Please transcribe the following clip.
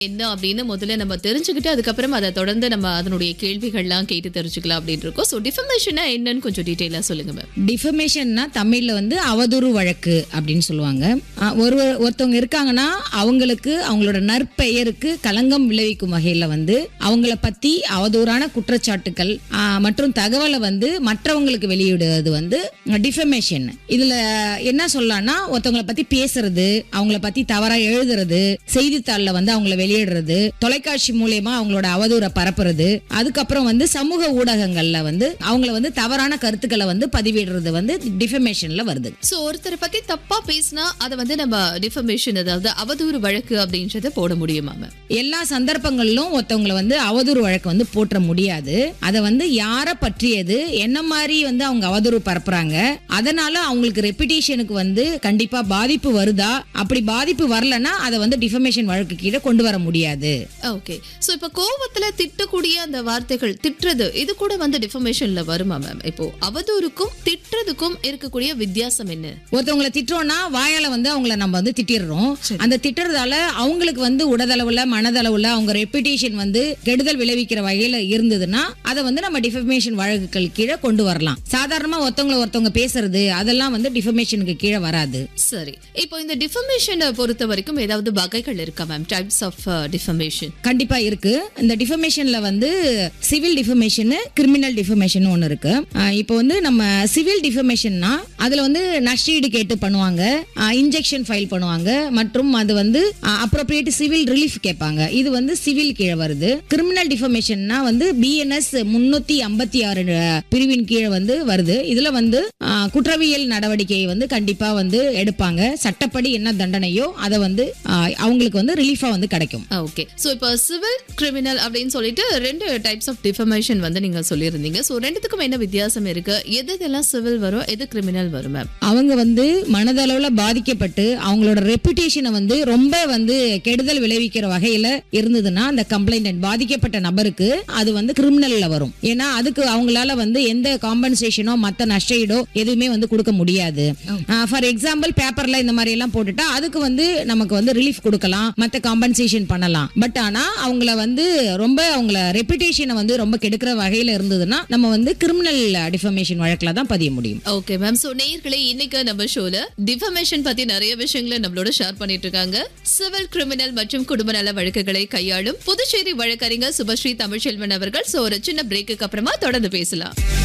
என்ன அப்படின்னு முதல்ல நம்ம தெரிஞ்சுக்கிட்டு அதுக்கப்புறம் அதை தொடர்ந்து நம்ம அதனுடைய கேள்விகள்லாம் கேட்டு தெரிஞ்சுக்கலாம் அப்படின்னு இருக்கோம் ஸோ டிஃபர்மேஷனா என்னன்னு கொஞ்சம் டீட்டெயிலாக சொல்லுங்க மேம் டிஃபமேஷன்னா தமிழ்ல வந்து அவதூறு வழக்கு அப்படின்னு சொல்லுவாங்க அஹ் ஒரு ஒருத்தவங்க இருக்காங்கன்னா அவங்களுக்கு அவங்களோட நற்பெயருக்கு களங்கம் விளைவிக்கும் வகையில வந்து அவங்கள பத்தி அவதூறான குற்றச்சாட்டுக்கள் அஹ், மற்றும் தகவலை வந்து மற்றவங்களுக்கு வெளியிடுவது வந்து டிஃபமேஷன் இதுல என்ன சொல்லலாம்னா ஒருத்தவங்கள பத்தி பேசுறது அவங்கள பத்தி தவறா எழுதுறது செய்தித்தாள்ல வந்து அவங்கள வெளியிடுறது தொலைக்காட்சி மூலியமா அவங்களோட அவதூறை பரப்புறது அதுக்கப்புறம் வந்து சமூக ஊடகங்கள்ல வந்து அவங்கள வந்து தவறான கருத்துக்களை வந்து பதிவிடுறது வந்து டிஃபமேஷன்ல வருது ஸோ ஒருத்தரை பத்தி தப்பா பேசினா அதை வந்து நம்ம டிஃபர்மேஷன் அதாவது அவதூறு வழக்கு அப்படின்றத போட முடியுமா மேம் எல்லா சந்தர்ப்பங்களிலும் ஒருத்தவங்களை வந்து அவதூறு வழக்கு வந்து போற்ற முடியாது அதை வந்து யாரை பற்றியது என்ன மாதிரி வந்து அவங்க அவதூறு பரப்புறாங்க அதனால அவங்களுக்கு ரெப்புடேஷனுக்கு வந்து கண்டிப்பா பாதிப்பு வருதா அப்படி பாதிப்பு வரலன்னா அதை வந்து டிஃபமேஷன் வழக்கு கீழே கொண்டு வர முடியாது ஓகே ஸோ இப்போ கோவத்துல திட்டக்கூடிய அந்த வார்த்தைகள் திட்டுறது இது கூட வந்து டிஃபர்மேஷன்ல வருமா மேம் இப்போ அவதூறுக்கும் திட்டுறதுக்கும் இருக்கக்கூடிய வித்தியாசம் என்ன ஒருத்தவங்களை திட்டுறோம்னா வாயால வந்து அவங்கள நம்ம வந்து திட்டிடுறோம் அந்த திட்டுறதால அவங்களுக்கு வந்து உடதளவுல மனதளவுல அவங்க ரெப்புடேஷன் வந்து கெடுதல் விளைவிக்கிற வகையில இருந்ததுன்னா அதை வந்து நம்ம டிஃபமேஷன் வழக்குகள் கீழே கொண்டு வரலாம் சாதாரணமா ஒருத்தவங்கள ஒருத்தவங்க பேசுறது அதெல்லாம் வந்து டிஃபமேஷனுக்கு கீழே வராது சரி இப்போ இந்த டிஃபர்மேஷனை பொறுத்த வரைக்கும் ஏதாவது வகைகள் இருக்கா மேம் டைப்ஸ் ஆஃப் டிஃபர்மேஷன் கண்டிப்பா இருக்கு இந்த டிஃபமேஷன்ல வந்து சிவில் டிஃபமேஷன் கிரிமினல் டிஃபமேஷன் ஒன்னு இருக்கு ஆஹ் இப்போ வந்து நம்ம சிவில் டிஃபமேஷன்னா அதுல வந்து நஷ்டஈடு கேட்டு பண்ணுவாங்க இன்ஜெக்ஷன் ஃபைல் பண்ணுவாங்க மற்றும் அது வந்து அப்ரோப்ரியேட் சிவில் ரிலீஃப் கேட்பாங்க இது வந்து சிவில் கீழே வருது கிரிமினல் டிஃபமேஷன்னா வந்து பிஎன்எஸ் முன்னூத்தி ஐம்பத்தி ஆறு பிரிவின் கீழே வந்து வருது இதுல வந்து ஆஹ், குற்றவியல் நடவடிக்கையை வந்து கண்டிப்பா வந்து எடுப்பாங்க சட்டப்படி என்ன தண்டனையோ அதை வந்து ஆஹ், அவங்களுக்கு வந்து ரிலீஃபா வந்து கிடைக்கும் ஓகே ஸோ இப்போ சிவில் கிரிமினல் அப்படின்னு சொல்லிட்டு ரெண்டு டைப்ஸ் ஆஃப் டிஃபர்மேஷன் வந்து நீங்க சொல்லியிருந்தீங்க ஸோ ரெண்டுத்துக்கும் என்ன வித்தியாசம் இருக்கு எது இதெல்லாம் சிவில் வரும் எது கிரிமினல் வரும் மேம் அவங்க வந்து மனதளவுல பாதிக்கப்பட்டு அவங்களோட ரெப்புடேஷனை வந்து ரொம்ப வந்து கெடுதல் விளைவிக்கிற வகையில இருந்ததுன்னா அந்த கம்ப்ளைண்ட் பாதிக்கப்பட்ட நபருக்கு அது வந்து கிரிமினல்ல வரும் ஏன்னா அதுக்கு அவங்களால வந்து எந்த காம்பன்சேஷனோ மத்த நஷ்டஈடோ எதுவுமே வந்து கொடுக்க முடியாது ஃபார் எக்ஸாம்பிள் பேப்பர்ல இந்த மாதிரி எல்லாம் போட்டுட்டா அதுக்கு வந்து நமக்கு வந்து ரிலீஃப் கொடுக்கலாம் மத்த காம்பன்சேஷன் பண்ணலாம் பட் ஆனா அவங்கள வந்து ரொம்ப அவங்கள ரெப்புடேஷனை வந்து ரொம்ப கெடுக்கிற வகையில இருந்ததுன்னா நம்ம வந்து கிரிமினல் டிஃபர்மேஷன் வழக்குல தான் பதிய முடியும் ஓகே மேம் ஸோ நேயர்களே இன்னைக்கு நம்ம ஷோல டிஃபர்மேஷன் பத்தி நிறைய விஷயங்களை நம்மளோட ஷேர் பண்ணிட்டு இருக்காங்க சிவில் கிரிமினல் மற்றும் குடும்ப நல வழக்குகளை கையாளும் புதுச்சேரி வழக்கறிஞர் சுபஸ்ரீ தமிழ்ச்செல்வன் அவர்கள் ஸோ ஒரு சின்ன பிரேக்குக்கு அப்புறமா தொடர்ந்து பேசலாம்